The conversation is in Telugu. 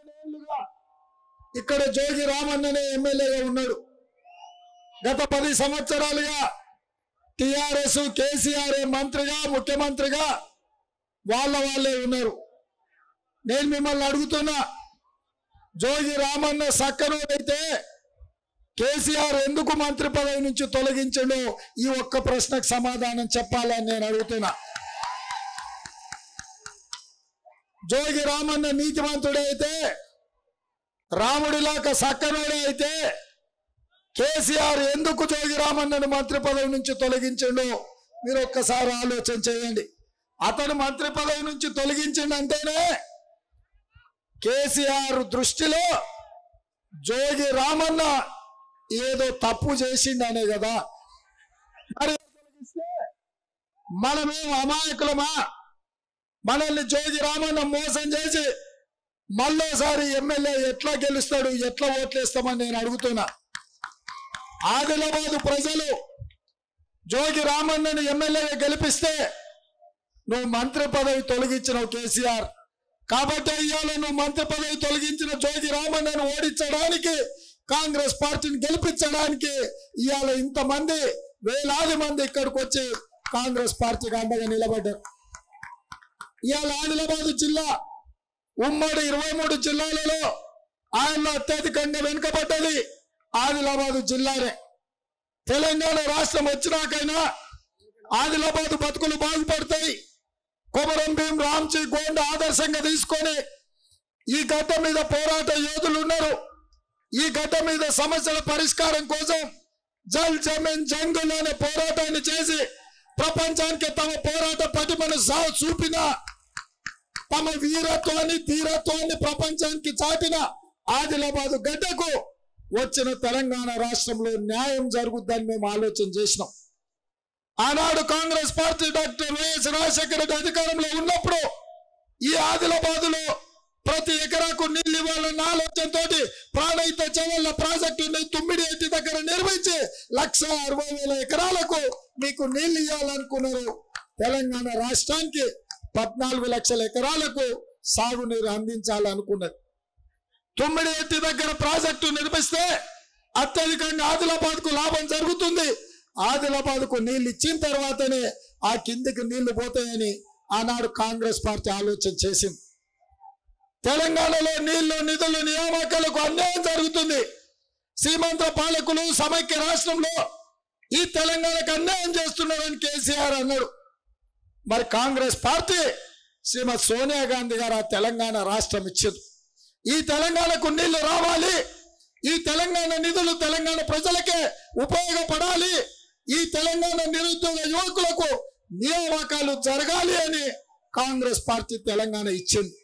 పదేళ్లుగా ఇక్కడ జోగి రామన్ననే ఎమ్మెల్యేగా ఉన్నాడు గత పది సంవత్సరాలుగా టిఆర్ఎస్ కేసీఆర్ మంత్రిగా ముఖ్యమంత్రిగా వాళ్ళ వాళ్ళే ఉన్నారు నేను మిమ్మల్ని అడుగుతున్నా జోగి రామన్న సక్కనోడైతే కేసీఆర్ ఎందుకు మంత్రి పదవి నుంచి తొలగించడో ఈ ఒక్క ప్రశ్నకు సమాధానం చెప్పాలని నేను అడుగుతున్నా జోగి రామన్న నీతిమంతుడే అయితే రాముడిలాక సక్కనుడే అయితే కేసీఆర్ ఎందుకు జోగి రామన్నను మంత్రి పదవి నుంచి తొలగించిండు మీరు ఒక్కసారి ఆలోచన చేయండి అతను మంత్రి పదవి నుంచి తొలగించిండు అంటేనే కేసీఆర్ దృష్టిలో జోగి రామన్న ఏదో తప్పు చేసిండనే కదా మరి తొలగిస్తే మనమేం అమాయకులమా మనల్ని జోగి రామన్న మోసం చేసి మళ్ళోసారి ఎమ్మెల్యే ఎట్లా గెలుస్తాడు ఎట్లా ఓట్లేస్తామని నేను అడుగుతున్నా ఆదిలాబాద్ ప్రజలు జోగి రామన్నను ఎమ్మెల్యేగా గెలిపిస్తే నువ్వు మంత్రి పదవి తొలగించినావు కేసీఆర్ కాబట్టి ఇవాళ నువ్వు మంత్రి పదవి తొలగించిన జోగి రామన్నను ఓడించడానికి కాంగ్రెస్ పార్టీని గెలిపించడానికి ఇవాళ ఇంతమంది వేలాది మంది ఇక్కడికి వచ్చి కాంగ్రెస్ పార్టీకి అండగా నిలబడ్డారు ఇవాళ ఆదిలాబాద్ జిల్లా ఉమ్మడి ఇరవై మూడు జిల్లాలలో ఆయనలో అత్యధికంగా వెనుకబడ్డది ఆదిలాబాద్ జిల్లానే తెలంగాణ రాష్ట్రం వచ్చినాకైనా ఆదిలాబాద్ బతుకులు బాగుపడతాయి కొమరం భీం రామ్జీ గోండ్ ఆదర్శంగా తీసుకొని ఈ గడ్డ మీద పోరాట యోధులు ఉన్నారు ఈ గడ్డ మీద సమస్యల పరిష్కారం కోసం జల్ జమీన్ జంగుల్ అనే పోరాటాన్ని చేసి ప్రపంచానికి తమ పోరాట పటిమను సా చూపిన తమ వీరత్వాన్ని ధీరత్వాన్ని ప్రపంచానికి చాటిన ఆదిలాబాద్ గడ్డకు వచ్చిన తెలంగాణ రాష్ట్రంలో న్యాయం జరుగుద్దని మేము ఆలోచన చేసినాం ఆనాడు కాంగ్రెస్ పార్టీ డాక్టర్ వైఎస్ రాజశేఖర రెడ్డి అధికారంలో ఉన్నప్పుడు ఈ ఆదిలాబాదులో ప్రతి ఎకరాకు నీళ్లు ఇవ్వాలన్న ఆలోచనతో ప్రాణహిత చెవల్ల ప్రాజెక్టుని తుమ్మిడి ఎట్టి దగ్గర నిర్మించి లక్ష అరవై వేల ఎకరాలకు మీకు నీళ్లు ఇవ్వాలనుకున్నారు తెలంగాణ రాష్ట్రానికి పద్నాలుగు లక్షల ఎకరాలకు సాగునీరు అందించాలనుకున్నది తుమ్మిడి ఎట్టి దగ్గర ప్రాజెక్టు నిర్మిస్తే అత్యధికంగా ఆదిలాబాద్ కు లాభం జరుగుతుంది ఆదిలాబాద్ కు నీళ్లు ఇచ్చిన తర్వాతనే ఆ కిందికి నీళ్లు పోతాయని ఆనాడు కాంగ్రెస్ పార్టీ ఆలోచన చేసింది తెలంగాణలో నీళ్లు నిధులు నియామకాలకు అన్యాయం జరుగుతుంది సీమంత పాలకులు సమైక్య రాష్ట్రంలో ఈ తెలంగాణకు అన్యాయం చేస్తున్నారని కేసీఆర్ అన్నాడు మరి కాంగ్రెస్ పార్టీ శ్రీమతి సోనియా గాంధీ గారు ఆ తెలంగాణ రాష్ట్రం ఇచ్చింది ఈ తెలంగాణకు నీళ్లు రావాలి ఈ తెలంగాణ నిధులు తెలంగాణ ప్రజలకే ఉపయోగపడాలి ఈ తెలంగాణ నిరుద్యోగ యువకులకు నియామకాలు జరగాలి అని కాంగ్రెస్ పార్టీ తెలంగాణ ఇచ్చింది